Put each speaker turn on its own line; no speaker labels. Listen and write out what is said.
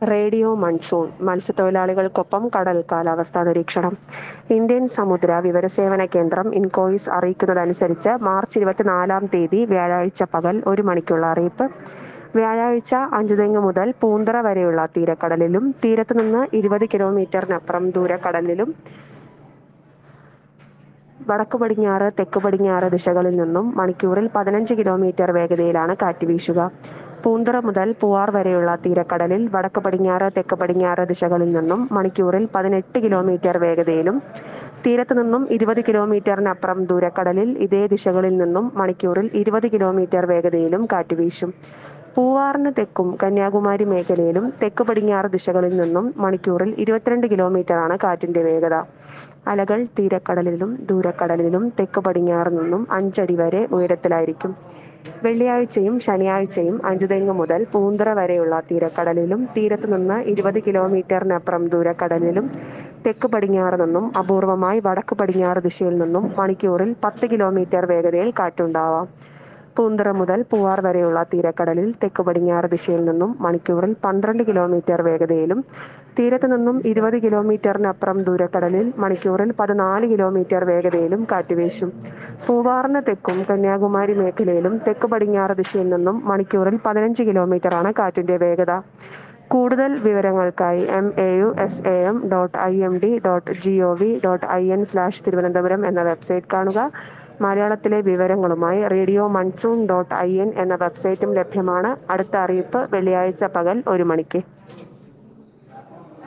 radio monsoon മത്സ്യത്തൊഴിലാളികൾക്കൊപ്പം കടൽ കാലാവസ്ഥാ നിരീക്ഷണം ഇന്ത്യൻ സമുദ്ര വിവരസേവന കേന്ദ്രം ഇൻകോയിസ് അറിയിക്കുന്നതനുസരിച്ച് മാർച്ച് ഇരുപത്തിനാലാം തീയതി വ്യാഴാഴ്ച പകൽ ഒരു മണിക്കുള്ള അറിയിപ്പ് വ്യാഴാഴ്ച അഞ്ചുതെങ്ങ് മുതൽ പൂന്തറ വരെയുള്ള തീരക്കടലിലും തീരത്ത് നിന്ന് ഇരുപത് കിലോമീറ്ററിനപ്പുറം ദൂരക്കടലിലും വടക്ക് പടിഞ്ഞാറ് തെക്ക് പടിഞ്ഞാറ് ദിശകളിൽ നിന്നും മണിക്കൂറിൽ പതിനഞ്ച് കിലോമീറ്റർ വേഗതയിലാണ് കാറ്റ് വീശുക പൂന്തറ മുതൽ പൂവാർ വരെയുള്ള തീരക്കടലിൽ വടക്ക് പടിഞ്ഞാറ് തെക്ക് പടിഞ്ഞാറ് ദിശകളിൽ നിന്നും മണിക്കൂറിൽ പതിനെട്ട് കിലോമീറ്റർ വേഗതയിലും തീരത്ത് നിന്നും ഇരുപത് കിലോമീറ്ററിനപ്പുറം ദൂരക്കടലിൽ ഇതേ ദിശകളിൽ നിന്നും മണിക്കൂറിൽ ഇരുപത് കിലോമീറ്റർ വേഗതയിലും കാറ്റ് വീശും പൂവാറിന് തെക്കും കന്യാകുമാരി മേഖലയിലും തെക്ക് പടിഞ്ഞാറ് ദിശകളിൽ നിന്നും മണിക്കൂറിൽ ഇരുപത്തിരണ്ട് കിലോമീറ്ററാണ് കാറ്റിന്റെ വേഗത അലകൾ തീരക്കടലിലും ദൂരക്കടലിലും തെക്ക് പടിഞ്ഞാറ് നിന്നും അഞ്ചടി വരെ ഉയരത്തിലായിരിക്കും വെള്ളിയാഴ്ചയും ശനിയാഴ്ചയും അഞ്ചുതെങ്ങ് മുതൽ പൂന്തറ വരെയുള്ള തീരക്കടലിലും തീരത്ത് നിന്ന് ഇരുപത് കിലോമീറ്ററിനപ്പുറം ദൂരക്കടലിലും തെക്ക് പടിഞ്ഞാറ് നിന്നും അപൂർവമായി വടക്ക് പടിഞ്ഞാറ് ദിശയിൽ നിന്നും മണിക്കൂറിൽ പത്ത് കിലോമീറ്റർ വേഗതയിൽ കാറ്റുണ്ടാവാം പൂന്തറ മുതൽ പൂവാർ വരെയുള്ള തീരക്കടലിൽ തെക്ക് പടിഞ്ഞാറ് ദിശയിൽ നിന്നും മണിക്കൂറിൽ പന്ത്രണ്ട് കിലോമീറ്റർ വേഗതയിലും തീരത്ത് നിന്നും ഇരുപത് കിലോമീറ്ററിനപ്പുറം ദൂരക്കടലിൽ മണിക്കൂറിൽ പതിനാല് കിലോമീറ്റർ വേഗതയിലും കാറ്റ് വീശും പൂവാറിന് തെക്കും കന്യാകുമാരി മേഖലയിലും തെക്ക് പടിഞ്ഞാറ് ദിശയിൽ നിന്നും മണിക്കൂറിൽ പതിനഞ്ച് കിലോമീറ്ററാണ് കാറ്റിന്റെ വേഗത കൂടുതൽ വിവരങ്ങൾക്കായി M A U S A M dot I M D dot G O V dot I N slash Thiruvananthapuram എന്ന വെബ്സൈറ്റ് കാണുക മലയാളത്തിലെ വിവരങ്ങളുമായി radio monsoon dot I N എന്ന വെബ്സൈറ്റും ലഭ്യമാണ് അടുത്ത അറിയിപ്പ് വെള്ളിയാഴ്ച പകൽ ഒരു മണിക്ക്